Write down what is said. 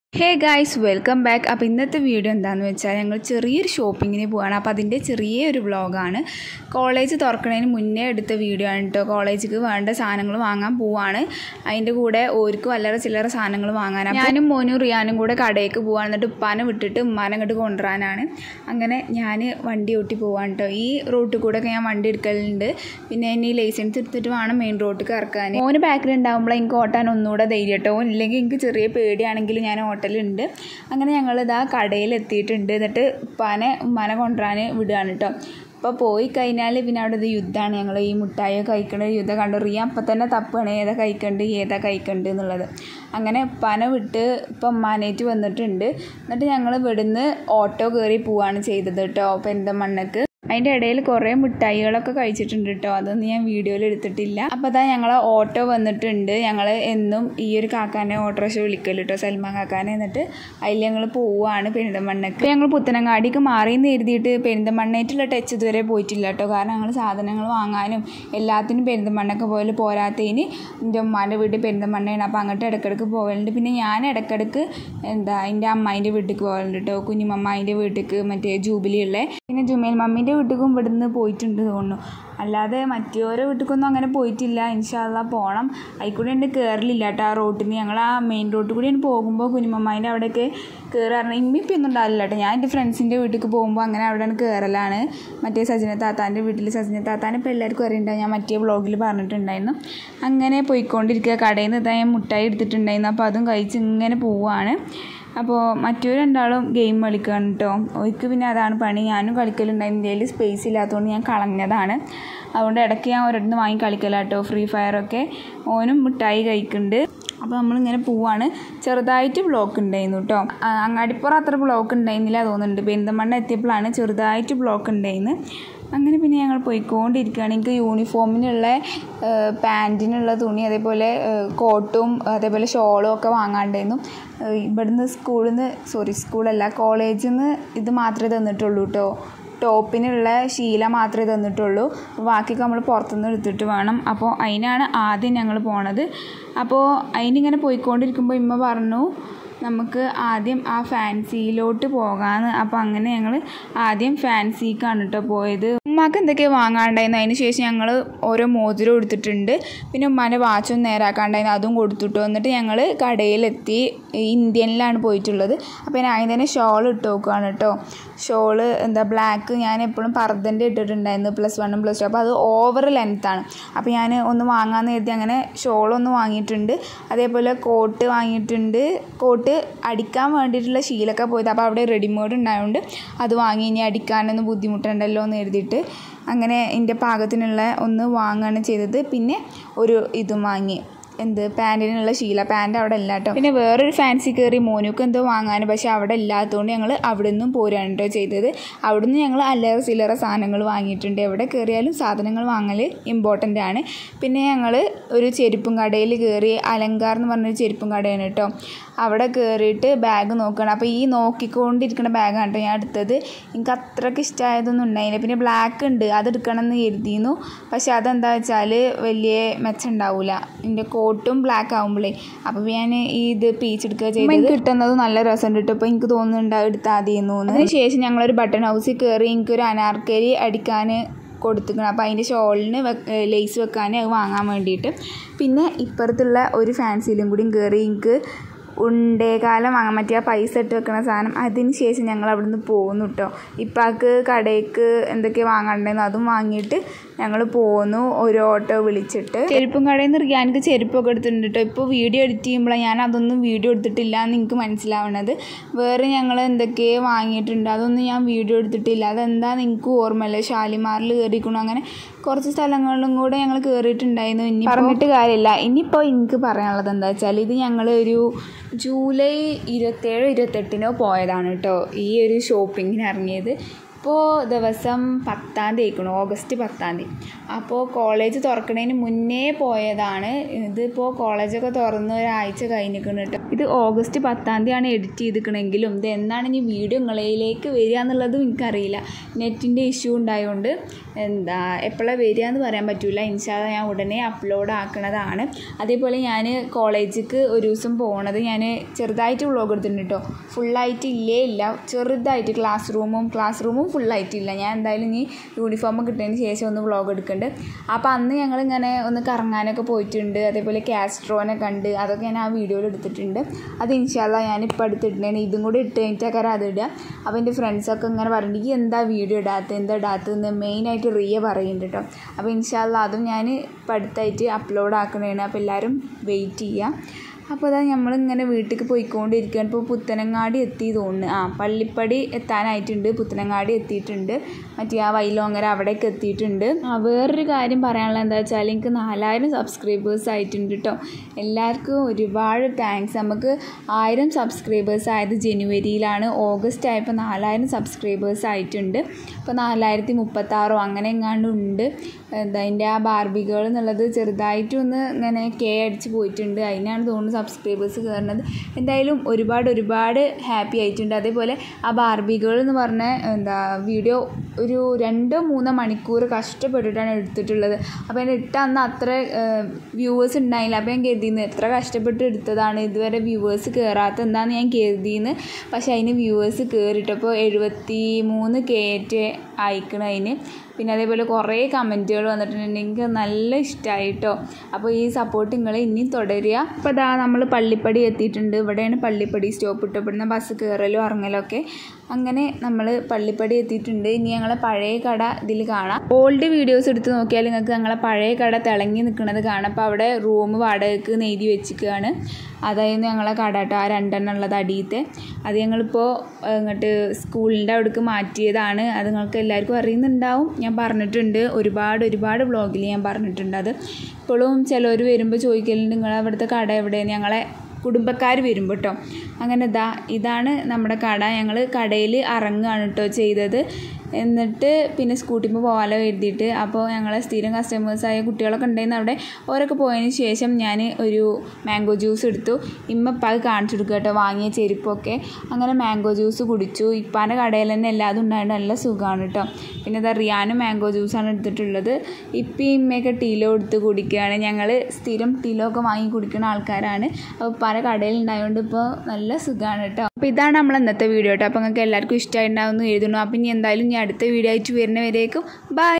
hey guys welcome back അപ്പോൾ ഇന്നത്തെ video എന്താണെന്ന് വെച്ചാൽ ഞങ്ങൾ ചെറിയൊരു ഷോപ്പിങ്ങിന് പോവാണ് അപ്പോൾ അതിൻ്റെ ചെറിയൊരു വ്ളോഗാണ് കോളേജ് തുറക്കുന്നതിന് മുന്നേ എടുത്ത വീഡിയോ ആണ് കേട്ടോ കോളേജിക്ക് വേണ്ട സാധനങ്ങൾ വാങ്ങാൻ പോവാണ് അതിൻ്റെ കൂടെ ഓർക്കും അല്ലറ ചില്ലറ സാധനങ്ങൾ വാങ്ങാനാണ് ഞാനും മോനും റിയാനും കൂടെ കടയിലേക്ക് പോവാണ് എന്നിട്ട് ഉപ്പാനെ വിട്ടിട്ട് ഉമ്മാനെ അങ്ങോട്ട് കൊണ്ടുവരാനാണ് അങ്ങനെ ഞാൻ വണ്ടി ഓട്ടി പോവാണ് കേട്ടോ ഈ റൂട്ടിൽ കൂടെ ഒക്കെ ഞാൻ വണ്ടി എടുക്കലുണ്ട് പിന്നെ ഇനി ലൈസൻസ് എടുത്തിട്ട് വേണം മെയിൻ റോഡിലേക്ക് ഇറക്കാൻ മോന് ബാക്കിൽ ഉണ്ടാകുമ്പോൾ എനിക്ക് ഓട്ടാൻ ഒന്നുകൂടെ ധൈര്യം കേട്ടോ ഇല്ലെങ്കിൽ എനിക്ക് ചെറിയ പേടിയാണെങ്കിൽ ഞാൻ ഓട്ടലുണ്ട് അങ്ങനെ ഞങ്ങൾ ഇതാ കടയിൽ എത്തിയിട്ടുണ്ട് എന്നിട്ട് ഉപ്പാനെ ഉമ്മാനെ കൊണ്ടുവരാൻ വിടുകയാണ് കേട്ടോ അപ്പോൾ പോയി കഴിഞ്ഞാൽ പിന്നെ അവിടെ ഇത് യുദ്ധമാണ് ഞങ്ങൾ ഈ മുട്ടായി കഴിക്കണ യുദ്ധം കണ്ടു റിയാൻ അപ്പം തന്നെ തപ്പാണ് ഏതാ കഴിക്കണ്ട് ഏതാ കഴിക്കണ്ട് എന്നുള്ളത് അങ്ങനെ ഉപ്പാനെ വിട്ട് ഇപ്പം ഉമ്മാനേറ്റ് വന്നിട്ടുണ്ട് എന്നിട്ട് ഞങ്ങൾ ഇവിടുന്ന് ഓട്ടോ കയറി പോവാണ് ചെയ്തത് കേട്ടോ പെരിന്തമണ്ണക്ക് അതിൻ്റെ ഇടയിൽ കുറേ മിഠായികളൊക്കെ കഴിച്ചിട്ടുണ്ട് കേട്ടോ അതൊന്നും ഞാൻ വീഡിയോയിൽ എടുത്തിട്ടില്ല അപ്പോൾ അതാ ഞങ്ങൾ ഓട്ടോ വന്നിട്ടുണ്ട് ഞങ്ങൾ എന്നും ഈ ഒരു കാക്കാനെ ഓട്ടോറിക്ഷ വിളിക്കല് കേട്ടോ സൽമാൻ കാക്കാനെ എന്നിട്ട് അതിൽ ഞങ്ങൾ പോവുകയാണ് പെരിന്തമണ്ണക്ക് ഞങ്ങൾ പുത്തനങ്ങാടിക്ക് മാറിയെന്ന് എഴുതിയിട്ട് പെരിന്തമണ്ണയായിട്ടുള്ള ടച്ച് ഇതുവരെ പോയിട്ടില്ല കേട്ടോ കാരണം ഞങ്ങൾ സാധനങ്ങൾ വാങ്ങാനും എല്ലാത്തിനും പെരിന്തമണ്ണക്ക് പോയാൽ പോരാത്തതിന് എൻ്റെ ഉമ്മാൻ്റെ വീട് പെരിന്തമണ്ണയാണ് അപ്പോൾ അങ്ങോട്ട് ഇടയ്ക്കിടയ്ക്ക് പോകലുണ്ട് പിന്നെ ഞാൻ ഇടയ്ക്കിടയ്ക്ക് എന്താ എൻ്റെ അമ്മായിൻ്റെ വീട്ടിലേക്ക് പോകലുണ്ട് കേട്ടോ കുഞ്ഞുമമ്മായിൻ്റെ വീട്ടിലേക്ക് മറ്റേ ജൂബിലി ഉള്ള പിന്നെ ജുമേൽ മമ്മീൻ്റെ വീട്ടിലും ഇവിടുന്ന് പോയിട്ടുണ്ട് തോന്നുന്നു അല്ലാതെ മറ്റോരോ വീട്ടിലേക്കൊന്നും അങ്ങനെ പോയിട്ടില്ല ഇൻഷാല്ല പോകണം അതിൽക്കൂടെ ഉണ്ട് കയറലില്ല കേട്ടോ ആ റോട്ടിന് ഞങ്ങൾ ആ മെയിൻ റോട്ടിൽ കൂടി പോകുമ്പോൾ കുഞ്ഞുമ്മമാൻ്റെ അവിടെയൊക്കെ കയറാറുണ്ട് ഇമ്മിപ്പൊന്നും ഉണ്ടാവില്ല കേട്ടോ ഞാൻ എൻ്റെ ഫ്രണ്ട്സിൻ്റെ വീട്ടിലേക്ക് പോകുമ്പോൾ അങ്ങനെ അവിടെയാണ് കയറലാണ് മറ്റേ സജിന താത്താൻ്റെ വീട്ടിൽ സജിന താത്താനെ ഇപ്പോൾ എല്ലാവർക്കും അറിയണ്ടാവും ഞാൻ മറ്റേ വ്ളോഗിൽ പറഞ്ഞിട്ടുണ്ടായിരുന്നു അങ്ങനെ പോയിക്കൊണ്ടിരിക്കുക കടയിൽ നിന്ന് ഇതാ ഞാൻ മുട്ടായി എടുത്തിട്ടുണ്ടായിരുന്നു അപ്പോൾ അതും കഴിച്ച് ഇങ്ങനെ പോവുകയാണ് അപ്പോൾ മറ്റൊരു രണ്ടാളും ഗെയിം കളിക്കുകയാണ് കേട്ടോ ഒരിക്കൽ പിന്നെ അതാണ് പണി ഞാനും കളിക്കലുണ്ടായിരുന്നു എൻ്റെ കയ്യിൽ സ്പേസ് ഇല്ലാത്തതുകൊണ്ട് ഞാൻ കളഞ്ഞതാണ് അതുകൊണ്ട് ഇടയ്ക്ക് ഞാൻ ഒരിടത്ത് വാങ്ങി കളിക്കലാട്ടോ ഫ്രീ ഫയറൊക്കെ ഓനും മിഠായി കഴിക്കുന്നുണ്ട് അപ്പോൾ നമ്മളിങ്ങനെ പോവാണ് ചെറുതായിട്ട് ബ്ലോക്ക് ഉണ്ടായിരുന്നു കേട്ടോ അങ്ങാടിപ്പുറം അത്ര ബ്ലോക്ക് ഉണ്ടായിരുന്നില്ല തോന്നുന്നുണ്ട് പെരിന്തമണ്ണ എത്തിയപ്പോഴാണ് ചെറുതായിട്ട് ബ്ലോക്ക് ഉണ്ടായിരുന്നു അങ്ങനെ പിന്നെ ഞങ്ങൾ പോയിക്കൊണ്ടിരിക്കുകയാണ് എനിക്ക് യൂണിഫോമിനുള്ള പാൻറ്റിനുള്ള തുണി അതേപോലെ കോട്ടും അതേപോലെ ഷോളും ഒക്കെ വാങ്ങാണ്ടായിരുന്നു ഇവിടുന്ന് സ്കൂളിൽ നിന്ന് സോറി സ്കൂളല്ല കോളേജിൽ നിന്ന് ഇത് മാത്രമേ തന്നിട്ടുള്ളൂ കേട്ടോ ടോപ്പിനുള്ള ശീല മാത്രമേ തന്നിട്ടുള്ളൂ ബാക്കിയൊക്കെ നമ്മൾ പുറത്തുനിന്ന് എടുത്തിട്ട് വേണം അപ്പോൾ അതിനാണ് ആദ്യം ഞങ്ങൾ പോണത് അപ്പോൾ അതിനിങ്ങനെ പോയിക്കൊണ്ടിരിക്കുമ്പോൾ ഇമ്മ പറഞ്ഞു നമുക്ക് ആദ്യം ആ ഫാൻസിയിലോട്ട് പോകാമെന്ന് അപ്പോൾ അങ്ങനെ ഞങ്ങൾ ആദ്യം ഫാൻസിക്കാണ് കേട്ടോ പോയത് ഉമ്മാക്ക് എന്തൊക്കെയാണ് വാങ്ങാണ്ടായിരുന്നു അതിന് ശേഷം ഞങ്ങൾ ഓരോ മോതിരം എടുത്തിട്ടുണ്ട് പിന്നെ ഉമ്മാൻ്റെ വാച്ചൊന്നും നേരാക്കാണ്ടായിരുന്നു അതും കൊടുത്തിട്ടു എന്നിട്ട് ഞങ്ങൾ കടയിലെത്തി ഇന്ത്യനിലാണ് പോയിട്ടുള്ളത് അപ്പോൾ ഞാൻ ആദ്യം തന്നെ ഷോൾ ഇട്ട് നോക്കുകയാണ് കേട്ടോ ഷോള് എന്താ ബ്ലാക്ക് ഞാൻ എപ്പോഴും പർദ്ദൻ്റെ ഇട്ടിട്ടുണ്ടായിരുന്നു പ്ലസ് വണ്ണും പ്ലസ് ടു അപ്പോൾ അത് ഓവർ ലെങ്ത്താണ് അപ്പോൾ ഞാൻ ഒന്ന് വാങ്ങാമെന്ന് കരുതി അങ്ങനെ ഷോളൊന്ന് വാങ്ങിയിട്ടുണ്ട് അതേപോലെ കോട്ട് വാങ്ങിയിട്ടുണ്ട് കോട്ട് അടിക്കാൻ വേണ്ടിയിട്ടുള്ള ശീലൊക്കെ പോയത് അപ്പോൾ അവിടെ റെഡിമെയ്ഡ് ഉണ്ടായതുകൊണ്ട് അത് വാങ്ങി ഇനി അടിക്കാനൊന്നും ബുദ്ധിമുട്ടുണ്ടല്ലോ എന്ന് എഴുതിയിട്ട് അങ്ങനെ എൻ്റെ പാകത്തിനുള്ള ഒന്ന് വാങ്ങുകയാണ് ചെയ്തത് പിന്നെ ഒരു ഇതും വാങ്ങി എന്ത് പാൻറ്റിനുള്ള ശീല പാൻറ്റ് അവിടെ ഇല്ല കേട്ടോ പിന്നെ വേറൊരു ഫാൻസി കയറി മോനുക്ക് എന്തോ വാങ്ങാൻ പക്ഷേ അവിടെ ഇല്ലാത്തതുകൊണ്ട് ഞങ്ങൾ അവിടെ നിന്നും പോരാണ് കേട്ടോ ചെയ്തത് അവിടെ നിന്ന് ഞങ്ങൾ അല്ലറ ചില്ലറ സാധനങ്ങൾ വാങ്ങിയിട്ടുണ്ട് എവിടെ കയറിയാലും സാധനങ്ങൾ വാങ്ങൽ ഇമ്പോർട്ടൻ്റ് ആണ് പിന്നെ ഞങ്ങൾ ഒരു ചെരുപ്പും കടയിൽ കയറി അലങ്കാർ എന്ന് പറഞ്ഞൊരു ചെരുപ്പും കടയാണ് കേട്ടോ അവിടെ കയറിയിട്ട് ബാഗ് നോക്കണം അപ്പോൾ ഈ നോക്കിക്കൊണ്ടിരിക്കുന്ന ബാഗാണ് കേട്ടോ ഞാൻ എടുത്തത് എനിക്ക് അത്രയ്ക്ക് ഇഷ്ടമായതൊന്നും ഉണ്ടായില്ല പിന്നെ ബ്ലാക്ക് ഉണ്ട് അത് എടുക്കണം എന്ന് കരുതിയിരുന്നു പക്ഷെ അതെന്താ വെച്ചാൽ വലിയ മെച്ചം ഉണ്ടാവില്ല എൻ്റെ കോട്ടും ബ്ലാക്ക് ആകുമ്പോഴേ അപ്പോൾ ഞാൻ ഈ ഇത് പീച്ച് എടുക്കുക ചെയ്തത് കിട്ടുന്നത് നല്ല രസമുണ്ട് കേട്ടോ അപ്പോൾ എനിക്ക് തോന്നുന്നുണ്ട് എടുത്താൽ മതിയെന്ന് തോന്നുന്നു അതിന് ശേഷം ഞങ്ങളൊരു ബട്ടൺ ഹൗസിൽ കയറി എനിക്കൊരു അനാർക്കലി അടിക്കാൻ കൊടുത്തിക്കണം അപ്പോൾ അതിൻ്റെ ഷോളിന് ലേസ് വെക്കാൻ അത് വാങ്ങാൻ വേണ്ടിയിട്ട് പിന്നെ ഇപ്പുറത്തുള്ള ഒരു ഫാൻസിയിലും കൂടിയും കയറി എനിക്ക് ഉണ്ടേകാലം വാങ്ങാൻ പറ്റിയ പൈസ ഇട്ട് വെക്കണ സാധനം അതിന് ശേഷം ഞങ്ങൾ അവിടുന്ന് പോന്നു കേട്ടോ ഇപ്പാക്ക് കടയ്ക്ക് എന്തൊക്കെ വാങ്ങാണ്ടായിരുന്നു അതും വാങ്ങിയിട്ട് ഞങ്ങൾ പോന്നു ഒരു ഓട്ടോ വിളിച്ചിട്ട് ചെരുപ്പും കടയിൽ നിന്ന് റിയാനിക്ക് ചെരുപ്പൊക്കെ എടുത്തിട്ടുണ്ട് കേട്ടോ ഇപ്പോൾ വീഡിയോ എഡിറ്റ് ചെയ്യുമ്പോഴാണ് ഞാൻ അതൊന്നും വീഡിയോ എടുത്തിട്ടില്ല എന്ന് എനിക്ക് മനസ്സിലാവണത് വേറെ ഞങ്ങൾ എന്തൊക്കെ വാങ്ങിയിട്ടുണ്ട് അതൊന്നും ഞാൻ വീഡിയോ എടുത്തിട്ടില്ല അതെന്താന്ന് എനിക്ക് ഓർമ്മയില്ല ഷാലിമാറിൽ കയറിക്കണു അങ്ങനെ കുറച്ച് സ്ഥലങ്ങളിലും കൂടെ ഞങ്ങൾ കയറിയിട്ടുണ്ടായിരുന്നു ഇനി പറഞ്ഞിട്ട് കാര്യമില്ല ഇനിയിപ്പോൾ എനിക്ക് പറയാനുള്ളത് എന്താ വെച്ചാൽ ഇത് ഞങ്ങൾ ഒരു ജൂലൈ ഇരുപത്തേഴോ ഇരുപത്തെട്ടിനോ പോയതാണ് കേട്ടോ ഈ ഒരു ഷോപ്പിങ്ങിന് ഇറങ്ങിയത് ഇപ്പോൾ ദിവസം പത്താം തീയതി ആയിക്കണു ഓഗസ്റ്റ് പത്താം തീയതി അപ്പോൾ കോളേജ് തുറക്കണതിന് മുന്നേ പോയതാണ് ഇതിപ്പോൾ കോളേജൊക്കെ തുറന്ന് ഒരാഴ്ച കഴിഞ്ഞിരിക്കണം കേട്ടോ ഇത് ഓഗസ്റ്റ് പത്താം തീയതിയാണ് എഡിറ്റ് ചെയ്തിരിക്കണമെങ്കിലും ഇത് എന്നാണ് ഇനി വീഡിയോ നിങ്ങളിലേക്ക് വരിക എന്നുള്ളതും എനിക്കറിയില്ല നെറ്റിൻ്റെ ഇഷ്യൂ ഉണ്ടായതുകൊണ്ട് എന്താ എപ്പോഴാണ് വരിക എന്ന് പറയാൻ പറ്റില്ല ഇൻഷാല്ല ഞാൻ ഉടനെ അപ്ലോഡ് ആക്കണതാണ് അതേപോലെ ഞാൻ കോളേജിലേക്ക് ഒരു ദിവസം പോണത് ഞാൻ ചെറുതായിട്ട് വ്ളോഗ് എടുത്തിട്ടുണ്ട് കേട്ടോ ഫുള്ളായിട്ട് ഇല്ലേ ഇല്ല ചെറുതായിട്ട് ക്ലാസ് റൂമും ക്ലാസ് റൂമും ഫുള്ളായിട്ടില്ല ഞാൻ എന്തായാലും ഇനി യൂണിഫോം കിട്ടിയതിന് ശേഷം ഒന്ന് വ്ളോഗ് എടുക്കുന്നുണ്ട് അപ്പോൾ അന്ന് ഞങ്ങളിങ്ങനെ ഒന്ന് കറങ്ങാനൊക്കെ പോയിട്ടുണ്ട് അതേപോലെ കാസ്ട്രോനെ കണ്ട് അതൊക്കെ ഞാൻ ആ വീഡിയോയിൽ എടുത്തിട്ടുണ്ട് അത് ഇൻഷാല്ല ഞാനിപ്പോൾ എടുത്തിട്ടുണ്ടായിരുന്നു ഇതും കൂടി ഇട്ട് കഴിഞ്ഞിട്ടൊക്കെ അത് ഇടുക അപ്പോൾ എൻ്റെ ഫ്രണ്ട്സൊക്കെ ഇങ്ങനെ പറഞ്ഞിട്ട് ഈ എന്താ വീഡിയോ ഇടാത്തത് എന്താ ഇടാത്തതെന്ന് മെയിനായിട്ട് റിയ പറയുന്നുണ്ട് കേട്ടോ അപ്പോൾ ഇൻഷാല്ല അതും ഞാൻ ഇപ്പോൾ അടുത്തായിട്ട് അപ്ലോഡ് ആക്കണതാണ് അപ്പോൾ എല്ലാവരും വെയിറ്റ് ചെയ്യുക അപ്പോൾ അതാ നമ്മളിങ്ങനെ വീട്ടിലേക്ക് പോയിക്കൊണ്ടിരിക്കുകയാണ് ഇപ്പോൾ പുത്തനങ്ങാടി എത്തി തോന്നുന്നു ആ പള്ളിപ്പടി എത്താനായിട്ടുണ്ട് പുത്തനങ്ങാടി എത്തിയിട്ടുണ്ട് മറ്റേ ആ വൈലോങ്ങര അവിടേക്ക് എത്തിയിട്ടുണ്ട് ആ വേറൊരു കാര്യം പറയാനുള്ളത് എന്താ വെച്ചാൽ എനിക്ക് നാലായിരം സബ്സ്ക്രൈബേഴ്സ് ആയിട്ടുണ്ട് കേട്ടോ എല്ലാവർക്കും ഒരുപാട് താങ്ക്സ് നമുക്ക് ആയിരം സബ്സ്ക്രൈബേഴ്സ് ആയത് ജനുവരിയിലാണ് ഓഗസ്റ്റ് ആയപ്പോൾ നാലായിരം സബ്സ്ക്രൈബേഴ്സ് ആയിട്ടുണ്ട് ഇപ്പോൾ നാലായിരത്തി മുപ്പത്താറോ അങ്ങനെ എങ്ങാണ്ട് ഉണ്ട് എന്താ അതിൻ്റെ ആ ബാർബികൾ എന്നുള്ളത് ചെറുതായിട്ടൊന്ന് ഇങ്ങനെ കെ അടിച്ച് പോയിട്ടുണ്ട് അതിനാണ് തോന്നുന്നു സബ്സ്ക്രൈബേഴ്സ് കയറുന്നത് എന്തായാലും ഒരുപാട് ഒരുപാട് ഹാപ്പി ആയിട്ടുണ്ട് അതേപോലെ ആ ബാർബികൾ എന്ന് പറഞ്ഞ എന്താ വീഡിയോ ഒരു രണ്ടോ മൂന്നോ മണിക്കൂർ കഷ്ടപ്പെട്ടിട്ടാണ് എടുത്തിട്ടുള്ളത് അപ്പോൾ ഞാൻ ഇട്ട അന്ന് അത്ര വ്യൂവേഴ്സ് ഉണ്ടായില്ല അപ്പോൾ ഞാൻ കരുതിയിരുന്നു എത്ര കഷ്ടപ്പെട്ട് എടുത്തതാണ് ഇതുവരെ വ്യൂവേഴ്സ് കയറാത്ത എന്താണെന്ന് ഞാൻ കരുതിയെന്ന് പക്ഷേ അതിന് വ്യൂവേഴ്സ് കയറിയിട്ടപ്പോൾ എഴുപത്തി മൂന്ന് കയറ്റ് അയക്കണം അതിന് പിന്നെ അതേപോലെ കുറേ കമൻറ്റുകൾ വന്നിട്ടുണ്ട് എനിക്ക് നല്ല ഇഷ്ടമായി കേട്ടോ അപ്പോൾ ഈ സപ്പോർട്ട് നിങ്ങൾ ഇനിയും തുടരുക അപ്പോൾ അതാ നമ്മൾ പള്ളിപ്പടി എത്തിയിട്ടുണ്ട് ഇവിടെയാണ് പള്ളിപ്പടി സ്റ്റോപ്പ് ഇട്ട് ഇവിടുന്ന് ബസ് കയറലും ഇറങ്ങലും ഒക്കെ അങ്ങനെ നമ്മൾ പള്ളിപ്പടി എത്തിയിട്ടുണ്ട് ഇനി ഞങ്ങളെ പഴയ കട ഇതിൽ കാണാം ഓൾഡ് വീഡിയോസ് എടുത്ത് നോക്കിയാൽ നിങ്ങൾക്ക് ഞങ്ങളെ പഴയ കട തിളങ്ങി നിൽക്കുന്നത് കാണാം അപ്പോൾ അവിടെ റൂം വാടകയ്ക്ക് നെയ്തി വെച്ചിരിക്കുകയാണ് അതായിരുന്നു ഞങ്ങളെ കട കേട്ടോ ആ രണ്ടെണ്ണം ഉള്ളത് അടിയത്തെ അത് ഞങ്ങളിപ്പോൾ ഇങ്ങോട്ട് സ്കൂളിൻ്റെ അവിടേക്ക് മാറ്റിയതാണ് അത് നിങ്ങൾക്ക് എല്ലാവർക്കും അറിയുന്നുണ്ടാവും ഞാൻ പറഞ്ഞിട്ടുണ്ട് ഒരുപാട് ഒരുപാട് വ്ളോഗിൽ ഞാൻ പറഞ്ഞിട്ടുണ്ട് അത് ഇപ്പോഴും ചിലർ വരുമ്പോൾ ചോദിക്കലുണ്ട് നിങ്ങൾ അവിടുത്തെ കട എവിടെ ഞങ്ങളെ കുടുംബക്കാർ വരുമ്പോൾ കേട്ടോ അങ്ങനെ ഇതാ ഇതാണ് നമ്മുടെ കട ഞങ്ങൾ കടയിൽ ഇറങ്ങുകയാണ് കേട്ടോ ചെയ്തത് എന്നിട്ട് പിന്നെ സ്കൂട്ടിമ്പോൾ പോകാലോ എഴുതിയിട്ട് അപ്പോൾ ഞങ്ങളെ സ്ഥിരം കസ്റ്റമേഴ്സായ കുട്ടികളൊക്കെ ഉണ്ടായിരുന്നു അവിടെ ഓരൊക്കെ പോയതിന് ശേഷം ഞാൻ ഒരു മാംഗോ ജ്യൂസ് എടുത്തു ഇമ്മ ഇപ്പം അത് കാണിച്ചു കൊടുക്കുക കേട്ടോ വാങ്ങിയ ചെരുപ്പൊക്കെ അങ്ങനെ മാംഗോ ജ്യൂസ് കുടിച്ചു ഇപ്പാൻ്റെ കടയിൽ തന്നെ എല്ലാതും ഉണ്ടായിട്ട് നല്ല സുഖമാണ് കേട്ടോ പിന്നെ ഇതാ റിയാനും മാംഗോ ജ്യൂസാണ് എടുത്തിട്ടുള്ളത് ഇപ്പം ഇമ്മയൊക്കെ ടീലോ എടുത്ത് കുടിക്കുകയാണ് ഞങ്ങൾ സ്ഥിരം ടീലോ ഒക്കെ വാങ്ങി കുടിക്കുന്ന ആൾക്കാരാണ് അപ്പോൾ പല കടയിൽ ഉണ്ടായതുകൊണ്ട് ഇപ്പോൾ നല്ല സുഖമാണ് കേട്ടോ അപ്പോൾ ഇതാണ് നമ്മൾ ഇന്നത്തെ വീഡിയോ കേട്ടോ അപ്പോൾ നിങ്ങൾക്ക് എല്ലാവർക്കും ഇഷ്ടമായിട്ടുണ്ടാവുമെന്ന് എഴുതുന്നു അപ്പം ഇനി എന്തായാലും ഞാൻ അടുത്ത വീഡിയോ ആയിട്ട് വരുന്നവരേക്കും ബൈ